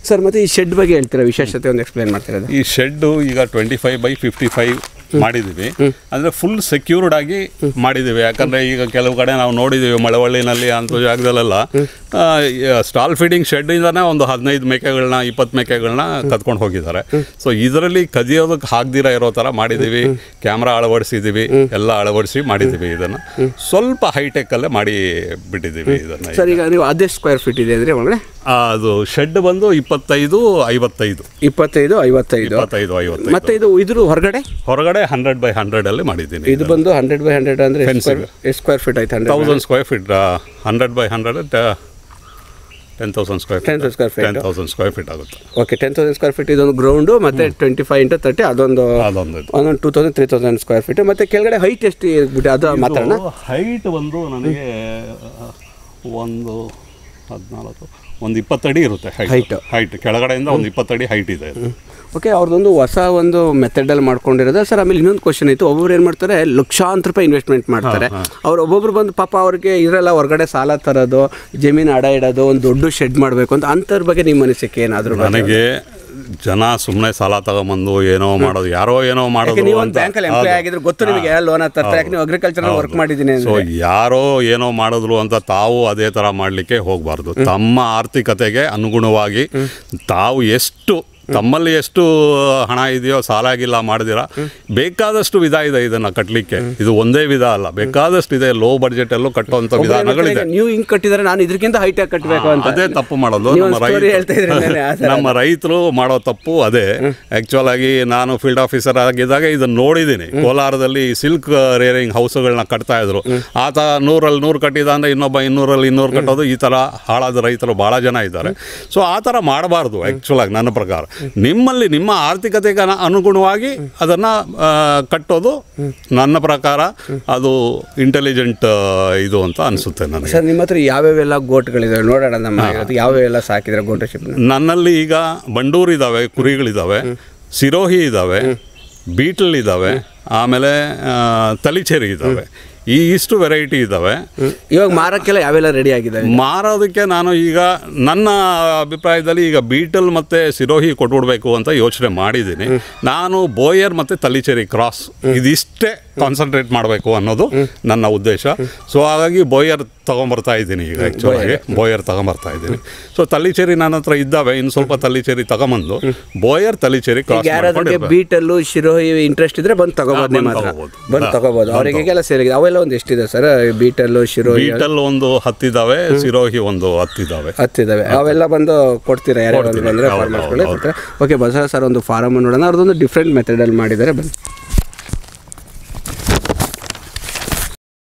Sir ಮತ್ತೆ ಈ shed ಬಗ್ಗೆ ಹೇಳ್ತೀರಾ ವಿಶೇಷತೆ ಒಂದು ಎಕ್ಸ್ಪ್ಲೈನ್ ಮಾಡ್ತಿರೋದು ಈ ಶೆಡ್ಡು ಈಗ twenty five by fifty five ಮಾಡಿದ್ದೀವಿ ಅಂದರೆ ಫುಲ್ ಸೆಕ್ಯೂರ್ಡ್ ಆಗಿ ಮಾಡಿದ್ದೀವಿ ಯಾಕಂದರೆ ಈಗ ಕೆಲವು ಕಡೆ ನಾವು ನೋಡಿದ್ದೀವಿ ಮಳವಳ್ಳಿನಲ್ಲಿ ಅಂಥ ಜಾಗದಲ್ಲೆಲ್ಲ ಸ್ಟಾಲ್ ಫೀಡಿಂಗ್ ಶೆಡ್ಡಿಂದನೇ ಒಂದು ಹದಿನೈದು ಮೇಕೆಗಳನ್ನ ಇಪ್ಪತ್ತು ಮೇಕೆಗಳನ್ನ ಕದ್ಕೊಂಡು ಹೋಗಿದ್ದಾರೆ ಸೊ ಇದರಲ್ಲಿ ಕದಿಯೋದಕ್ಕೆ ಹಾಕ್ದಿರ ಇರೋ ಥರ ಮಾಡಿದ್ದೀವಿ ಕ್ಯಾಮ್ರಾ ಅಳವಡಿಸಿದ್ದೀವಿ ಎಲ್ಲ ಅಳವಡಿಸಿ ಮಾಡಿದ್ದೀವಿ ಇದನ್ನು ಸ್ವಲ್ಪ ಹೈಟೆಕ್ಕಲ್ಲೇ ಮಾಡಿ ಬಿಟ್ಟಿದ್ದೀವಿ ಇದನ್ನು ಸರ್ ಈಗ ನೀವು ಅದೇ ಸ್ಕ್ವೇರ್ ಫೀಟ್ ಇದೆ ಅಂದರೆ ಒಳಗಡೆ ಅದು ಶೆಡ್ ಬಂದು ಇಪ್ಪತ್ತೈದು ಐವತ್ತೈದು ಇಪ್ಪತ್ತೈದು ಐವತ್ತೈದು ಇಪ್ಪತ್ತೈದು ಐವತ್ತೈದು ಮತ್ತೆ ಇದು ಇದ್ರ ಹೊರಗಡೆ ಹೊರಗಡೆ ಹಂಡ್ರೆಡ್ ಬೈ ಹಂಡ್ರೆಡ್ ಅಲ್ಲಿ ಮಾಡಿದ್ದೀನಿ ಇದು ಬಂದು ಹಂಡ್ರೆಡ್ ಬೈ ಹಂಡ್ರೆಡ್ ಅಂದರೆ Fencing. ಎಷ್ಟು ಸ್ಕ್ವೇರ್ ಫೀಟ್ ಆಯ್ತು hundred thousand square feet hundred by hundred ten thousand square 10,000 square feet. Ten thousand square feet ಆಗುತ್ತೆ okay ten thousand square feet ಇದೊಂದು ಗ್ರೌಂಡು ಮತ್ತೆ ಟ್ವೆಂಟಿ ಫೈವ್ ಇಂಟು ತರ್ಟಿ ಅದೊಂದು ಅದೊಂದು ಇದು. ಒಂದೊಂದು two thousand three thousand square feet ಮತ್ತೆ ಕೆಳಗಡೆ height ಎಷ್ಟು ಇರ್ಬಿಟ್ಟು ಅದು ಮಾತಾಡೋಣ ಹೈಟ್ ಒಂದು ನನಗೆ ಆ, ಒಂದು ಹದಿನಾಲ್ಕು ಒಂದು ಇಪ್ಪತ್ತಡಿ ಇರುತ್ತೆ Height. ಹೈಟ್ ಹೈಟ್ ಕೆಳಗಡೆಯಿಂದ ಒಂದು ಇಪ್ಪತ್ತಡಿ ಹೈಟ್ ಇದೆ ಇದು. ಓಕೆ ಅವ್ರದ್ದೊಂದು ಹೊಸ ಒಂದು ಮೆಥಡಲ್ಲಿ ಮಾಡ್ಕೊಂಡಿರೋದು ಸರ್ ಆಮೇಲೆ ಇನ್ನೊಂದು ಕ್ವಶನ್ ಇತ್ತು ಒಬ್ಬೊಬ್ರು ಏನು ಮಾಡ್ತಾರೆ ಲಕ್ಷಾಂತರ ರೂಪಾಯಿ ಇನ್ವೆಸ್ಟ್ಮೆಂಟ್ ಮಾಡ್ತಾರೆ ಅವ್ರು ಒಬ್ಬೊಬ್ರು ಬಂದು ಪಾಪ ಅವ್ರಿಗೆ ಇರಲ್ಲ ಹೊರಗಡೆ ಸಾಲ ತರೋದು ಜಮೀನು ಅಡ ಇಡೋದು ಒಂದು ದೊಡ್ಡ ಶೆಡ್ ಮಾಡಬೇಕು ಅಂತ ಅಂಥವ್ರ ಬಗ್ಗೆ ನಿಮ್ಮ ಅನಿಸಿಕೆ ಏನಾದರೂ ನನಗೆ ಜನ ಸುಮ್ಮನೆ ಸಾಲ ತಗೊಂಬಂದು ಏನೋ ಮಾಡೋದು ಯಾರೋ ಏನೋ ಮಾಡೋದು ನೀವು ಒಂದು ಅಂತ ಬ್ಯಾಂಕಲ್ಲಿ ಎಂಪ್ಲಾಯ್ ಆಗಿದ್ರೆ ಗೊತ್ತು ನಿಮಗೆ ಲೋನ್ ತರ್ತಾರೆ ಯಾಕೆ ನೀವು ಅಗ್ರಿಕಲ್ಚರ್ ವರ್ಕ್ ಮಾಡಿದ್ದೀನಿ ಸೊ ಅಂದರೆ ಯಾರೋ ಏನೋ ಮಾಡಿದ್ರು ಅಂತ ತಾವು ಅದೇ ಥರ ಮಾಡಲಿಕ್ಕೆ ಹೋಗಬಾರ್ದು ತಮ್ಮ ಆರ್ಥಿಕತೆಗೆ ಅನುಗುಣವಾಗಿ ತಾವು ಎಷ್ಟು ತಮ್ಮಲ್ಲಿ ಎಷ್ಟು ಹಣ ಇದೆಯೋ ಸಾಲ ಆಗಿಲ್ಲ ಮಾಡಿದಿರ ಬೇಕಾದಷ್ಟು ವಿಧ ಇದೆ ಇದನ್ನ ಕಟ್ಟಲಿಕ್ಕೆ ಇದು ಒಂದೇ ವಿಧ ಅಲ್ಲ ಬೇಕಾದಷ್ಟು ಇದೆ ಲೋ ಬಡ್ಜೆಟ್ ಅಲ್ಲೂ ಕಟ್ಟುವಂಥ ವಿಧಾನಗಳಿದೆ ನೀವು ಹಿಂಗ್ ಕಟ್ಟಿದ್ದಾರೆ ನಾನು ಇದಕ್ಕಿಂತ ಹೈಟ್ ಆಗಿ ಕಟ್ಟಬೇಕು ಅಂತ ಅದೇ ತಪ್ಪು ಮಾಡೋದು ನೀವು ನಮ್ಮ ಒಂದು story ಹೇಳ್ತಾ ಇದ್ರಿ ನೆನ್ನೆ, ಆ ರೈತ ಥರ. ನಮ್ಮ ರೈತರು ಮಾಡೋ ತಪ್ಪು ಅದೇ ಆಕ್ಚುಲ್ ಆಗಿ ನಾನು ಫೀಲ್ಡ್ ಆಫೀಸರ್ ಆಗಿದ್ದಾಗ ಇದನ್ನ ನೋಡಿದ್ದೀನಿ ಕೋಲಾರದಲ್ಲಿ ಸಿಲ್ಕ್ ರೇರಿಂಗ್ ಹೌಸ್ಗಳನ್ನ ಕಟ್ತಾ ಇದ್ರು ಆತ ನೂರಲ್ಲಿ ನೂರು ಕಟ್ಟಿದ ಅಂದ್ರೆ ಇನ್ನೊಬ್ಬ ಇನ್ನೂರಲ್ಲಿ ಇನ್ನೂರು ಕಟ್ಟೋದು ಈ ಥರ ಹಾಳಾದ ರೈತರು ಭಾಳ ಜನ ಇದ್ದಾರೆ ಸೊ ಆ ಥರ ಮಾಡಬಾರ್ದು ಆ್ಯಕ್ಚುಲ್ ಆಗಿ ನನ್ನ ಪ್ರಕಾರ ನಿಮ್ಮಲ್ಲಿ ನಿಮ್ಮ ಆರ್ಥಿಕತೆಗೆ ಅನ- ಅನುಗುಣವಾಗಿ ಅದನ್ನು ಕಟ್ಟೋದು ನನ್ನ ಪ್ರಕಾರ ಅದು ಇಂಟೆಲಿಜೆಂಟ್ ಇದು ಅಂತ ಅನಿಸುತ್ತೆ ನನಗೆ ಸರ್ ನಿಮ್ಮ ಹತ್ರ ಯಾವ್ಯಾವೆಲ್ಲ ಗೋಟ್ಗಳಿದಾವೆ ನೋಡೋಣ ನಮ್ಮ ಇವತ್ತು ಯಾವ್ಯಾವೆಲ್ಲ ಸಾಕಿದ್ರೆ ಗೋಟ ಶಿಪ್ನ ನನ್ನಲ್ಲಿ ಈಗ ಬಂಡೂರು ಇದ್ದಾವೆ ಕುರಿಗಳಿದ್ದಾವೆ ಸಿರೋಹಿ ಇದ್ದಾವೆ ಬೀಟಲ್ ಇದ್ದಾವೆ ಆಮೇಲೆ ಆ, ತಲಿಚೇರಿ ಇದ್ದಾವೆ ಈ ಇಷ್ಟು ವೆರೈಟಿ ಇದ್ದಾವೆ ಇವಾಗ ಮಾರಕ್ಕೆಲ್ಲ ಯಾವೆಲ್ಲ ರೆಡಿ ಆಗಿದೆ ಮಾರೋದಕ್ಕೆ ನಾನು ಈಗ ನನ್ನ ಅಭಿಪ್ರಾಯದಲ್ಲಿ ಈಗ ಬೀಟಲ್ ಮತ್ತು ಸಿರೋಹಿ ಕೊಟ್ಬಿಡ್ಬೇಕು ಅಂತ ಯೋಚನೆ ಮಾಡಿದ್ದೀನಿ ನಾನು ಬೋಯರ್ ಮತ್ತು ತಲಿಚೇರಿ ಕ್ರಾಸ್ ಇದಿಷ್ಟೇ ಕಾನ್ಸಂಟ್ರೇಟ್ ಮಾಡಬೇಕು ಅನ್ನೋದು ನನ್ನ ಉದ್ದೇಶ ಸೊ ಹಾಗಾಗಿ ಬೋಯರ್ ತಗೊಂಬರ್ತಾ ಇದ್ದೀನಿ ಈಗ ಆ್ಯಕ್ಚುಲಾಗಿ ಬೋಯರ್ ತಗೊಂಬರ್ತಾ ಇದ್ದೀನಿ ಸೊ ತಲಿಚೇರಿ ನನ್ನ ಹತ್ರ ಇದ್ದಾವೆ ಇನ್ನು ಸ್ವಲ್ಪ ತಲಿಚೇರಿ ತಗೊಂಬಂದು ಬೋಯರ್ ತಲಿಚೇರಿ ಕ್ರಾಸ್ ಯಾರಾದ್ರಿಗೆ ಬೀಟಲ್ಲು ಶಿರೋಹಿ ಇಂಟ್ರೆಸ್ಟ್ ಇದ್ರೆ ಬಂದು ತಗೋಬೋದು ನಿಮ್ಮ ಹತ್ರ ತಗೋಬೋದು. ಬಂದು ತಗೋಬೋದು ಅವರಿಗೆಲ್ಲ ಸೇರಿದೆ ಅವೆಲ್ಲ ಒಂದು ಎಷ್ಟಿದೆ ಸರ್ ಬೀಟಲ್ಲು ಶಿರೋಹಿ ಬೀಟಲ್ ಒಂದು ಹತ್ತಿದ್ದಾವೆ ಸಿರೋಹಿ ಒಂದು ಹತ್ತಿದ್ದಾವೆ ಹತ್ತಿದಾವೆ ಅವೆಲ್ಲ ಬಂದು ಕೊಡ್ತೀರಾ ಯಾರು ಬಂದ್ರೆ ಹೌದು, ಫಾರ್ಮರ್ಸ್ಗಳೇ ಹೌದು. ಕೊಡ್ತಾರೆ ಓಕೆ ಬಸವ ಸರ್ ಒಂದು ಫಾರಮ್ ನೋಡೋಣ ಅವ್ರದ್ದೊಂದು ಡಿಫ್ರೆಂಟ್ ಮೆಥಡಲ್ಲಿ ಮಾಡಿದ್ದಾರೆ ಬನ್ನಿ